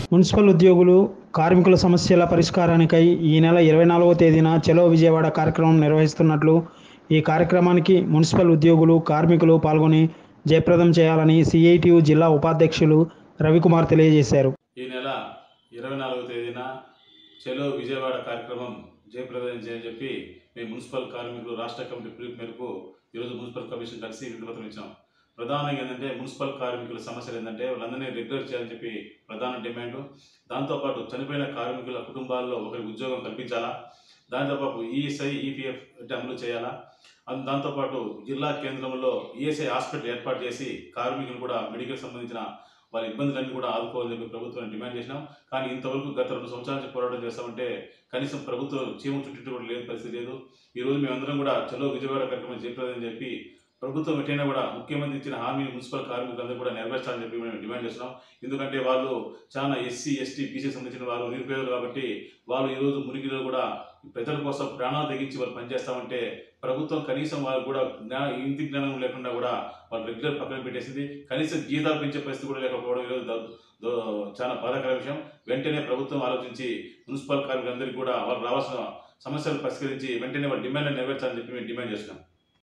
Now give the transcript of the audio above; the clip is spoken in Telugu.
మున్సిపల్ ఉద్యోగులు కార్మికుల సమస్యల పరిష్కారానికై ఈ నెల ఇరవై నాలుగవ తేదీన చలో విజయవాడ కార్యక్రమం నిర్వహిస్తున్నట్లు ఈ కార్యక్రమానికి మున్సిపల్ ఉద్యోగులు కార్మికులు పాల్గొని జయప్రదం చేయాలని సిఐటియు జిల్లా ఉపాధ్యక్షులు రవికుమార్ తెలియజేశారు ఈ నెల ఇరవై నాలుగవ తేదీన చెలో విజయవాడ కార్యక్రమం జయప్రదం చేయని చెప్పి మేము మున్సిపల్ కార్మికులు రాష్ట్ర కమిటీ పిలుపు మేరకు ఈరోజు మున్సిపల్ కమిషన్ కలిసి వినతిపత్రం ఇచ్చాం ప్రధానంగా ఏంటంటే మున్సిపల్ కార్మికుల సమస్యలు ఏంటంటే వాళ్ళందరినీ రెగ్యులర్ చేయాలని చెప్పి ప్రధాన డిమాండ్ దాంతోపాటు చనిపోయిన కార్మికుల కుటుంబాల్లో ఒకరికి ఉద్యోగం కల్పించాలా దాంతోపాటు ఈఎస్ఐ ఈపీఎఫ్ అమలు చేయాలా అం- దాంతోపాటు జిల్లా కేంద్రంలో ఈఎస్ఐ హాస్పిటల్ ఏర్పాటు చేసి కార్మికులు కూడా మెడికల్ సంబంధించిన వాళ్ళ ఇబ్బందులన్నీ కూడా ఆదుకోవాలని చెప్పి ప్రభుత్వాన్ని డిమాండ్ చేసినాం కానీ ఇంతవరకు గత రెండు సంవత్సరాల నుంచి పోరాటం చేస్తామంటే కనీసం ప్రభుత్వం చీమ చుట్టూ కూడా లేని పరిస్థితి లేదు ఈ రోజు మేమందరం కూడా చలో విజయవాడ కార్యక్రమం చెప్పలేదని చెప్పి ప్రభుత్వం ఎటైనా కూడా ముఖ్యమంత్రి ఇచ్చిన హామీని మున్సిపల్ కార్మికులందరూ కూడా నెరవేర్చాలని చెప్పి మేము డిమాండ్ చేస్తున్నాం ఎందుకంటే వాళ్ళు చాలా ఎస్సీ ఎస్టీ బీసీ సంబంధించిన వాళ్ళు నిరుపేదలు కాబట్టి వాళ్ళు ఈ రోజు మునిగిలో కూడా ప్రజల కోసం ప్రాణాలు తెగించి వాళ్ళు పనిచేస్తామంటే ప్రభుత్వం కనీసం వాళ్ళు కూడా జ్ఞా ఇంటి జ్ఞానం లేకుండా కూడా వాళ్ళు రెగ్యులర్ పక్కన పెట్టేసింది కనీసం జీతాలు పెంచే పరిస్థితి కూడా లేకపోవడం ఈరోజు ద- దో- చాలా బాధాకర విషయం వెంటనే ప్రభుత్వం ఆలోచించి మున్సిపల్ కార్మికులందరికీ కూడా వాళ్ళు రావాల్సిన సమస్యలు పరిష్కరించి వెంటనే వాళ్ళ డిమాండ్ నెరవేర్చాలని చెప్పి మేము డిమాండ్ చేస్తున్నాం